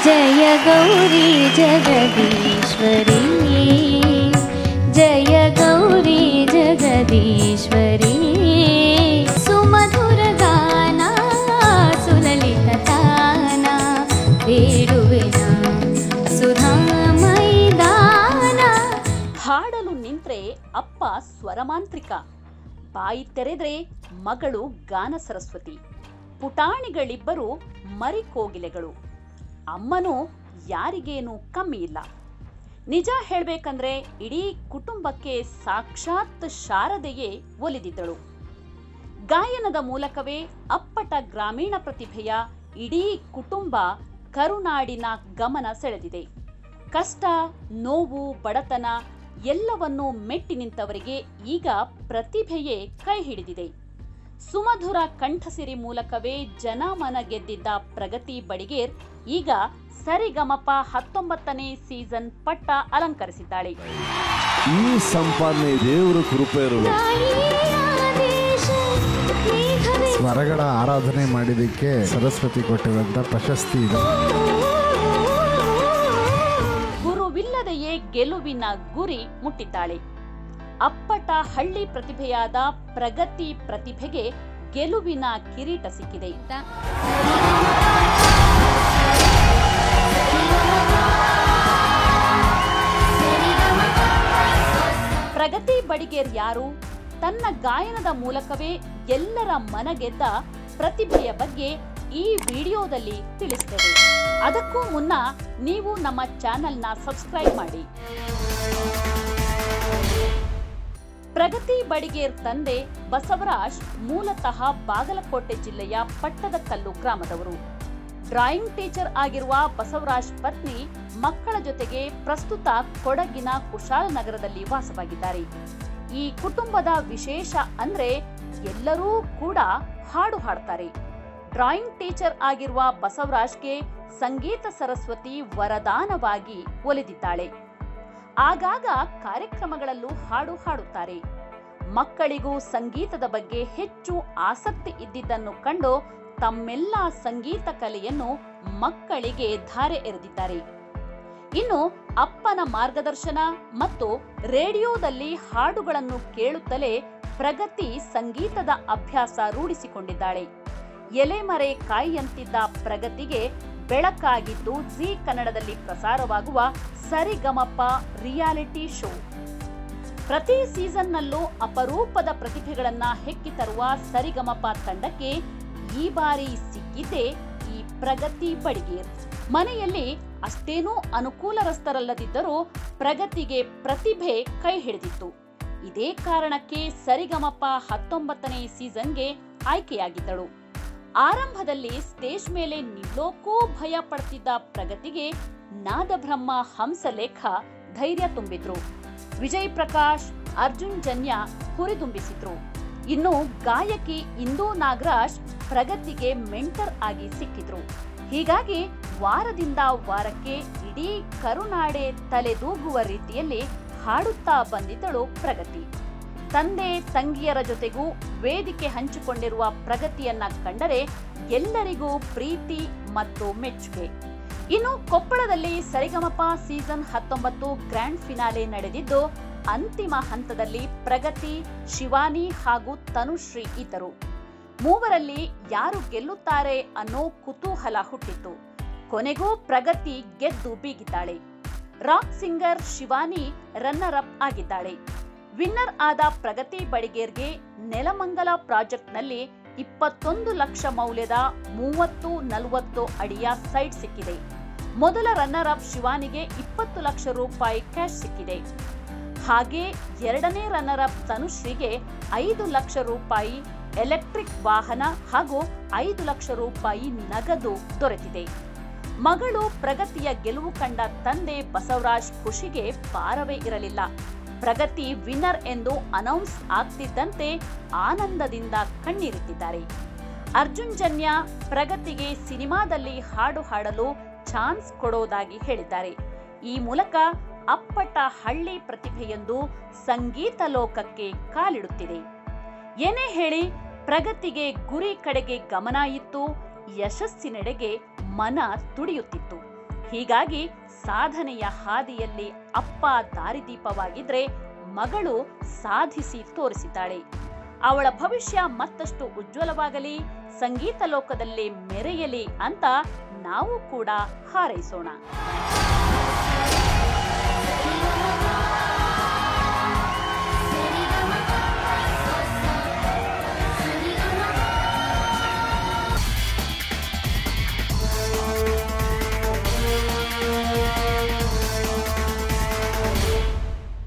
जय गौरी जगदीश्वरी जय गौरी जगदीश्वरी सुमधुर गाना सुललित ताना ಬೇಡುವೆನ ಸುಧಾಮೈ ದಾನ ಹಾಡಲು ನಿಂತ್ರೆ ಅಪ್ಪ ಸ್ವರಮಾಂತ್ರಿಕ ಬಾಯಿ ತೆರೆದ್ರೆ ಮಗಳು ಗಾನ ಸರಸ್ವತಿ ಪುಟಾಣಿಗಳಿಬ್ಬರು ಮರಿಕೋಗಿಲೆಗಳು ಅಮ್ಮನು ಯಾರಿಗೇನು ಕಮ್ಮಿ ಇಲ್ಲ ನಿಜ ಹೇಳ್ಬೇಕಂದ್ರೆ ಇಡೀ ಕುಟುಂಬಕ್ಕೆ ಸಾಕ್ಷಾತ್ ಶಾರದೆಯೇ ಒಲಿದಿದ್ದಳು ಗಾಯನದ ಮೂಲಕವೇ ಅಪ್ಪಟ ಗ್ರಾಮೀಣ ಪ್ರತಿಭೆಯ ಇಡೀ ಕುಟುಂಬ ಕರುನಾಡಿನ ಗಮನ ಸೆಳೆದಿದೆ ಕಷ್ಟ ನೋವು ಬಡತನ ಎಲ್ಲವನ್ನೂ ಮೆಟ್ಟಿ ನಿಂತವರಿಗೆ ಈಗ ಪ್ರತಿಭೆಯೇ ಕೈ ಹಿಡಿದಿದೆ ಸುಮಧುರ ಕಂಠಸಿರಿ ಮೂಲಕವೇ ಜನಮನ ಗೆದ್ದಿದ್ದ ಪ್ರಗತಿ ಬಡಿಗೇರ್ ಈಗ ಸರಿಗಮಪ ಹತ್ತೊಂಬತ್ತನೇ ಸೀಸನ್ ಪಟ್ಟ ಅಲಂಕರಿಸಿದ್ದಾಳೆ ಈ ಸಂಪಾದನೆ ದೇವರ ಕೃಪೆ ಇರಲು ಆದೇಶ ಮೇಘವೇ ಸ್ವರಗಳ ಆರಾಧನೆ ಮಾಡಿದ್ದಕ್ಕೆ ಸರಸ್ವತಿ ಕೊಟ್ಟಿರುವಂಥ ಪ್ರಶಸ್ತಿ ಇದೆ ಗುರುವಿಲ್ಲದೆಯೇ ಗೆಲುವಿನ ಗುರಿ ಮುಟ್ಟಿದ್ದಾಳೆ ಅಪ್ಪಟ ಹಳ್ಳಿ ಪ್ರತಿಭೆಯಾದ ಪ್ರಗತಿ ಪ್ರತಿಭೆಗೆ ಗೆಲುವಿನ ಕಿರೀಟ ಸಿಕ್ಕಿದೆ ಪ್ರಗತಿ ಬಡಿಗೇರ್ ಯಾರು ತನ್ನ ಗಾಯನದ ಮೂಲಕವೇ ಎಲ್ಲರ ಮನಗೆದ್ದ ಪ್ರತಿಭೆಯ ಬಗ್ಗೆ ಈ ವಿಡಿಯೋದಲ್ಲಿ ತಿಳಿಸ್ತೇವೆ ಅದಕ್ಕೂ ಮುನ್ನ ನೀವು ನಮ್ಮ ಚಾನೆಲ್ನ ಸಬ್ಸ್ಕ್ರೈಬ್ ಮಾಡಿ ಪ್ರಗತಿ ಬಡಿಗೇರ್ ತಂದೆ ಬಸವರಾಜ್ ಮೂಲತಃ ಬಾಗಲಕೋಟೆ ಜಿಲ್ಲೆಯ ಪಟ್ಟದಕಲ್ಲು ಗ್ರಾಮದವರು ಡ್ರಾಯಿಂಗ್ ಟೀಚರ್ ಆಗಿರುವ ಬಸವರಾಜ್ ಪತ್ನಿ ಮಕ್ಕಳ ಜೊತೆಗೆ ಪ್ರಸ್ತುತ ಕೊಡಗಿನ ಕುಶಾಲನಗರದಲ್ಲಿ ವಾಸವಾಗಿದ್ದಾರೆ ಈ ಕುಟುಂಬದ ವಿಶೇಷ ಅಂದ್ರೆ ಎಲ್ಲರೂ ಕೂಡ ಹಾಡು ಹಾಡ್ತಾರೆ ಡ್ರಾಯಿಂಗ್ ಟೀಚರ್ ಆಗಿರುವ ಬಸವರಾಜ್ಗೆ ಸಂಗೀತ ಸರಸ್ವತಿ ವರದಾನವಾಗಿ ಒಲಿದಿದ್ದಾಳೆ ಆಗಾಗ ಕಾರ್ಯಕ್ರಮಗಳಲ್ಲೂ ಹಾಡು ಹಾಡುತ್ತಾರೆ ಮಕ್ಕಳಿಗೂ ಸಂಗೀತದ ಬಗ್ಗೆ ಹೆಚ್ಚು ಆಸಕ್ತಿ ಇದ್ದಿದ್ದನ್ನು ಕಂಡು ತಮ್ಮೆಲ್ಲ ಸಂಗೀತ ಕಲೆಯನ್ನು ಮಕ್ಕಳಿಗೆ ಧಾರೆ ಎರೆದಿದ್ದಾರೆ ಇನ್ನು ಅಪ್ಪನ ಮಾರ್ಗದರ್ಶನ ಮತ್ತು ರೇಡಿಯೋದಲ್ಲಿ ಹಾಡುಗಳನ್ನು ಕೇಳುತ್ತಲೇ ಪ್ರಗತಿ ಸಂಗೀತದ ಅಭ್ಯಾಸ ರೂಢಿಸಿಕೊಂಡಿದ್ದಾಳೆ ಎಲೆಮರೆ ಕಾಯಿಯಂತಿದ್ದ ಪ್ರಗತಿಗೆ ಬೆಳಕಾಗಿದ್ದು ಜಿ ಕನ್ನಡದಲ್ಲಿ ಪ್ರಸಾರವಾಗುವ ಸರಿಗಮಪ ರಿಯಾಲಿಟಿ ಶೋ ಪ್ರತಿ ಸೀಸನ್ನಲ್ಲೂ ಅಪರೂಪದ ಪ್ರತಿಭೆಗಳನ್ನ ಹೆಕ್ಕಿ ತರುವ ಸರಿಗಮಪ ತಂಡಕ್ಕೆ ಈ ಬಾರಿ ಸಿಕ್ಕಿದ್ದೇ ಈ ಪ್ರಗತಿ ಬಡಿಗೇರ್ ಮನೆಯಲ್ಲಿ ಅಷ್ಟೇನೂ ಅನುಕೂಲರಸ್ಥರಲ್ಲದಿದ್ದರೂ ಪ್ರಗತಿಗೆ ಪ್ರತಿಭೆ ಕೈ ಹಿಡಿದಿತ್ತು ಇದೇ ಕಾರಣಕ್ಕೆ ಸರಿಗಮಪ ಹತ್ತೊಂಬತ್ತನೇ ಸೀಸನ್ಗೆ ಆಯ್ಕೆಯಾಗಿದ್ದಳು ಆರಂಭದಲ್ಲಿ ಸ್ಟೇಜ್ ಮೇಲೆ ನಿಲ್ಲೋಕೂ ಭಯ ಪಡ್ತಿದ್ದ ಪ್ರಗತಿಗೆ ನಾದಬ್ರಹ್ಮ ಹಂಸಲೇಖ ಧೈರ್ಯ ತುಂಬಿದ್ರು ವಿಜಯ್ ಪ್ರಕಾಶ್ ಅರ್ಜುನ್ ಜನ್ಯ ಹುರಿದುಂಬಿಸಿದ್ರು ಇನ್ನು ಗಾಯಕಿ ಇಂದೂ ನಾಗರಾಜ್ ಪ್ರಗತಿಗೆ ಮೆಂಟರ್ ಆಗಿ ಸಿಕ್ಕಿದ್ರು ಹೀಗಾಗಿ ವಾರದಿಂದ ವಾರಕ್ಕೆ ಇಡೀ ಕರುನಾಡೆ ತಲೆದೂಗುವ ರೀತಿಯಲ್ಲಿ ಹಾಡುತ್ತಾ ಬಂದಿದ್ದಳು ಪ್ರಗತಿ ತಂದೆ ತಂಗಿಯರ ಜೊತೆಗೂ ವೇದಿಕೆ ಹಂಚಿಕೊಂಡಿರುವ ಪ್ರಗತಿಯನ್ನ ಕಂಡರೆ ಎಲ್ಲರಿಗೂ ಪ್ರೀತಿ ಮತ್ತು ಮೆಚ್ಚುಗೆ ಇನ್ನು ಕೊಪ್ಪಳದಲ್ಲಿ ಸರಿಗಮಪ ಸೀಸನ್ ಹತ್ತೊಂಬತ್ತು ಗ್ರ್ಯಾಂಡ್ ಫಿನಾಲೆ ನಡೆದಿದ್ದು ಅಂತಿಮ ಹಂತದಲ್ಲಿ ಪ್ರಗತಿ ಶಿವಾನಿ ಹಾಗೂ ತನುಶ್ರೀ ಇದ್ದರು ಮೂವರಲ್ಲಿ ಯಾರು ಗೆಲ್ಲುತ್ತಾರೆ ಅನ್ನೋ ಕುತೂಹಲ ಹುಟ್ಟಿತ್ತು ಕೊನೆಗೂ ಪ್ರಗತಿ ಗೆದ್ದು ಬೀಗಿದ್ದಾಳೆ rock singer Shivani runner up ಆಗಿದ್ದಾಳೆ ವಿನ್ನರ್ ಆದ ಪ್ರಗತಿ ಬಡಿಗೇರ್ಗೆ ನೆಲಮಂಗಲ ಪ್ರಾಜೆಕ್ಟ್ನಲ್ಲಿ ಇಪ್ಪತ್ತೊಂದು ಲಕ್ಷ ಮೌಲ್ಯದ ಮೂವತ್ತು ನಲವತ್ತು ಅಡಿಯ ಸೈಟ್ ಸಿಕ್ಕಿದೆ ಮೊದಲ ರನ್ನರ್ ಅಪ್ ಶಿವಾನಿಗೆ ಇಪ್ಪತ್ತು ಲಕ್ಷ ರೂಪಾಯಿ ಕ್ಯಾಶ್ ಸಿಕ್ಕಿದೆ ಹಾಗೆ ಎರಡನೇ ರನ್ನರ್ ಅಪ್ ತನುಶ್ರೀಗೆ ಐದು ಲಕ್ಷ ರೂಪಾಯಿ ಎಲೆಕ್ಟ್ರಿಕ್ ವಾಹನ ಹಾಗೂ ಐದು ಲಕ್ಷ ರೂಪಾಯಿ ನಗದು ದೊರೆತಿದೆ ಮಗಳು ಪ್ರಗತಿಯ ಗೆಲುವು ಕಂಡ ತಂದೆ ಬಸವರಾಜ್ ಖುಷಿಗೆ ಪಾರವೇ ಇರಲಿಲ್ಲ ಪ್ರಗತಿ ವಿನ್ನರ್ ಎಂದು ಅನೌನ್ಸ್ ಆಗ್ತಿದ್ದಂತೆ ಆನಂದದಿಂದ ಕಣ್ಣೀರಿಟ್ಟಿದ್ದಾರೆ ಅರ್ಜುನ್ ಜನ್ಯ ಪ್ರಗತಿಗೆ ಸಿನಿಮಾದಲ್ಲಿ ಹಾಡು ಹಾಡಲು ಚಾನ್ಸ್ ಕೊಡೋದಾಗಿ ಹೇಳಿದ್ದಾರೆ ಈ ಮೂಲಕ ಅಪ್ಪಟ ಹಳ್ಳಿ ಪ್ರತಿಭೆಯೊಂದು ಸಂಗೀತ ಲೋಕಕ್ಕೆ ಕಾಲಿಡುತ್ತಿದೆ ಏನೇ ಹೇಳಿ ಪ್ರಗತಿಗೆ ಗುರಿ ಕಡೆಗೆ ಗಮನ ಇತ್ತು ಯಶಸ್ಸಿನೆಡೆಗೆ ಮನ ತುಡಿಯುತ್ತಿತ್ತು ಹೀಗಾಗಿ ಸಾಧನೆಯ ಹಾದಿಯಲ್ಲಿ ಅಪ್ಪ ದಾರಿದೀಪವಾಗಿದ್ರೆ ಮಗಳು ಸಾಧಿಸಿ ತೋರಿಸಿದ್ದಾಳೆ ಅವಳ ಭವಿಷ್ಯ ಮತ್ತಷ್ಟು ಉಜ್ವಲವಾಗಲಿ ಸಂಗೀತ ಲೋಕದಲ್ಲಿ ಮೆರೆಯಲಿ ಅಂತ ನಾವು ಕೂಡ ಹಾರೈಸೋಣ